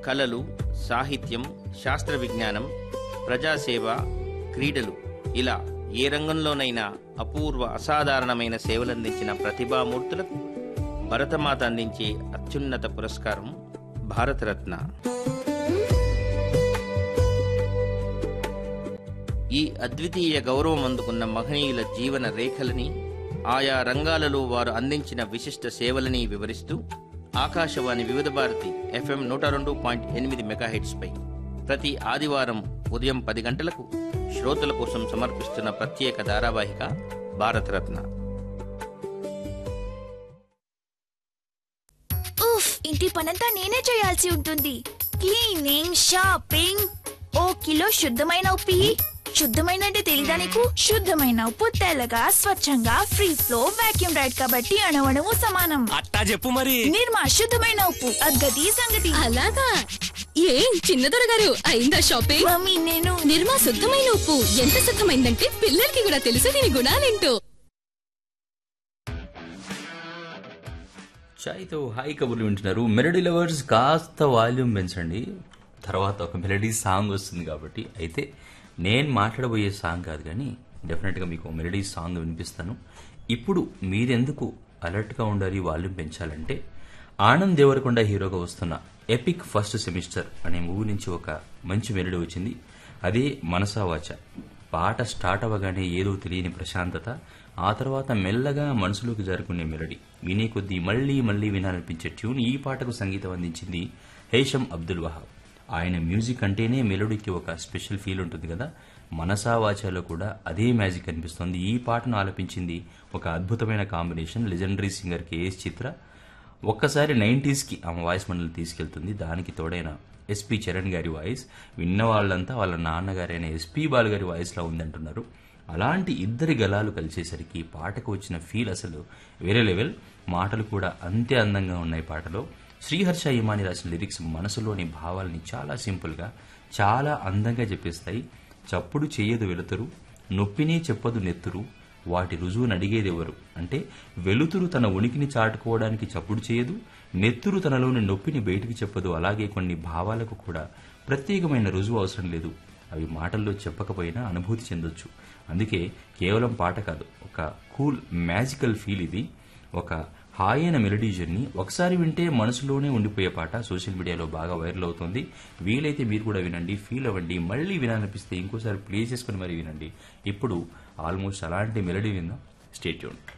కళలు సాహిత్యం శాస్త్ర విజ్ఞానం ప్రజాసేవ క్రీడలు ఇలా ఏ రంగంలోనైనా అపూర్వ అసాధారణమైన సేవలందించిన ప్రతిభామూర్తులకు భరతమాత అందించే అత్యున్నత పురస్కారం భారతరత్న ఈ అద్వితీయ గౌరవం అందుకున్న మహనీయుల జీవన రేఖలని ఆయా రంగాలలో వారు అందించిన విశిష్ట సేవలని వివరిస్తూ ఆకాశవాణి వివిధ భారతి ఎఫ్ఎం నూట రెండు పాయింట్ ఎనిమిది మెగాహెట్స్పై ప్రతి ఆదివారం ఉదయం పది గంటలకు శ్రోతల కోసం సమర్పిస్తున్న ప్రత్యేక ధారావాహిక భారతరత్న ఉఫ్ ఇంటి పనంతా నేనే చేయాల్సి ఉంటుంది క్లీనింగ్ షాపింగ్ ఓ కిలో శుద్ధమైన ఉప్పి శుద్ధమైన అంటే తెలీదా నీకు శుద్ధమైన ఉప్పు తెల్లగా స్వచ్ఛంగా ఫ్రీ ఫ్లో వాక్యూమ్ రైడ్ కాబట్టి అణవణము సమానం అట్టా చెప్పు మరి నిర్మా శుద్ధమైన ఉప్పు అగ్గది సంగతి అలాగా ఏం చిన్నదొర గారు అయిందా షాపింగ్ మమ్మీ నేను నిర్మా శుద్ధమైన ఉప్పు ఎంత శుద్ధమైందంటే పిల్లలకి కూడా తెలుసు దీని గుణాలేంటో చాయ్తో హాయ్ కబుర్లు వింటున్నారు మెలడీ లవర్స్ కాస్త వాల్యూమ్ పెంచండి తర్వాత ఒక మెలడీ సాంగ్ వస్తుంది కాబట్టి అయితే నేను మాట్లాడబోయే సాంగ్ కాదు కానీ డెఫినెట్గా మీకు మెలడీ సాంగ్ వినిపిస్తాను ఇప్పుడు మీరెందుకు అలర్ట్గా ఉండాలి వాల్యూమ్ పెంచాలంటే ఆనంద్ దేవరకొండ హీరోగా వస్తున్న ఎపిక్ ఫస్ట్ సెమిస్టర్ అనే మూవీ నుంచి ఒక మంచి మెలడీ వచ్చింది అదే మనసావాచ పాట స్టార్ట్ అవ్వగానే ఏదో తెలియని ప్రశాంతత ఆ తర్వాత మెల్లగా మనసులోకి జరుకునే మెలడీ వినే కొద్దీ మళ్లీ మళ్లీ వినాలనిపించే ట్యూన్ ఈ పాటకు సంగీతం అందించింది హేషం అబ్దుల్ వహాబ్ ఆయన మ్యూజిక్ అంటేనే మెలోడీకి ఒక స్పెషల్ ఫీల్ ఉంటుంది కదా మనసా వాచాలో కూడా అదే మ్యాజిక్ అనిపిస్తుంది ఈ పాటను ఆలపించింది ఒక అద్భుతమైన combination legendary singer KS Chithra ఒక్కసారి నైంటీస్కి ఆమె వాయిస్ మండలి తీసుకెళ్తుంది దానికి తోడైన ఎస్పి చరణ్ గారి వాయిస్ విన్న వాళ్ళంతా వాళ్ళ నాన్నగారైన ఎస్పి బాలు గారి వాయిస్లా ఉందంటున్నారు అలాంటి ఇద్దరి గలాలు కలిసేసరికి పాటకు వచ్చిన ఫీల్ అసలు వేరే లెవెల్ మాటలు కూడా అంతే అందంగా ఉన్నాయి పాటలో శ్రీహర్ష ఇమాని రాసిన లిరిక్స్ మనసులోని భావాల్ని చాలా సింపుల్గా చాలా అందంగా చెప్పేస్తాయి చప్పుడు చెయ్యదు వెలుతురు నొప్పినే చెప్పదు నెత్తురు వాటి రుజువును అడిగేదెవరు అంటే వెలుతురు తన ఉనికిని చాటుకోవడానికి చప్పుడు చేయదు నెత్తురు తనలోని నొప్పిని బయటికి చెప్పదు అలాగే కొన్ని భావాలకు కూడా ప్రత్యేకమైన రుజువు అవసరం లేదు అవి మాటల్లో చెప్పకపోయినా అనుభూతి చెందొచ్చు అందుకే కేవలం పాట కాదు ఒక కూల్ మ్యాజికల్ ఫీల్ ఇది ఒక హాయైన మెలడీ జర్నీ ఒకసారి వింటే మనసులోనే ఉండిపోయే పాట సోషల్ మీడియాలో బాగా వైరల్ అవుతుంది వీలైతే మీరు కూడా వినండి ఫీల్ అవ్వండి మళ్ళీ వినాలనిపిస్తే ఇంకోసారి ప్లే చేసుకుని మరి వినండి ఇప్పుడు ఆల్మోస్ట్ అలాంటి మెలడీ విందాం స్టేట్ యూన్